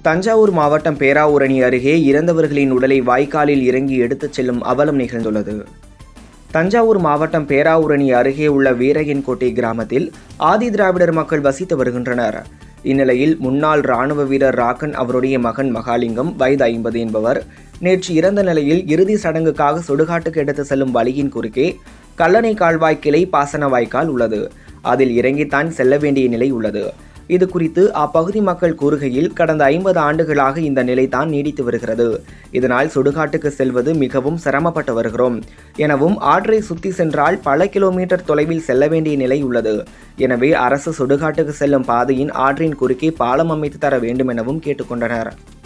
தஞ்சாவூர் மாவட்டம் பேராவூரணி அருகே இறந்தவர்களின் உடலை வாய்க்காலில் இறங்கி எடுத்துச் செல்லும் அவலம் நிகழ்ந்துள்ளது தஞ்சாவூர் மாவட்டம் பேராவூரணி அருகே உள்ள வீரையன்கோட்டை கிராமத்தில் ஆதி திராவிடர் மக்கள் வசித்து வருகின்றனர் இந்நிலையில் முன்னாள் ராணுவ வீரர் ராக்கன் அவருடைய மகன் மகாலிங்கம் வயது ஐம்பது என்பவர் நேற்று இறந்த நிலையில் இறுதி சடங்குக்காக சுடுகாட்டுக்கு எடுத்து செல்லும் வழியின் குறுக்கே கல்லணை கால்வாய் கிளை பாசன வாய்க்கால் உள்ளது அதில் இறங்கித்தான் செல்ல வேண்டிய நிலை உள்ளது இது குறித்து அப்பகுதி மக்கள் கூறுகையில் கடந்த ஐம்பது ஆண்டுகளாக இந்த நிலைதான் நீடித்து வருகிறது இதனால் சுடுகாட்டுக்கு செல்வது மிகவும் சிரமப்பட்டு வருகிறோம் எனவும் ஆற்றை சுத்தி சென்றால் பல கிலோமீட்டர் தொலைவில் செல்ல வேண்டிய நிலை உள்ளது எனவே அரசு சுடுகாட்டுக்கு செல்லும் பாதையின் ஆற்றின் குறுக்கே பாலம் அமைத்து தர வேண்டும் எனவும் கேட்டுக்கொண்டனர்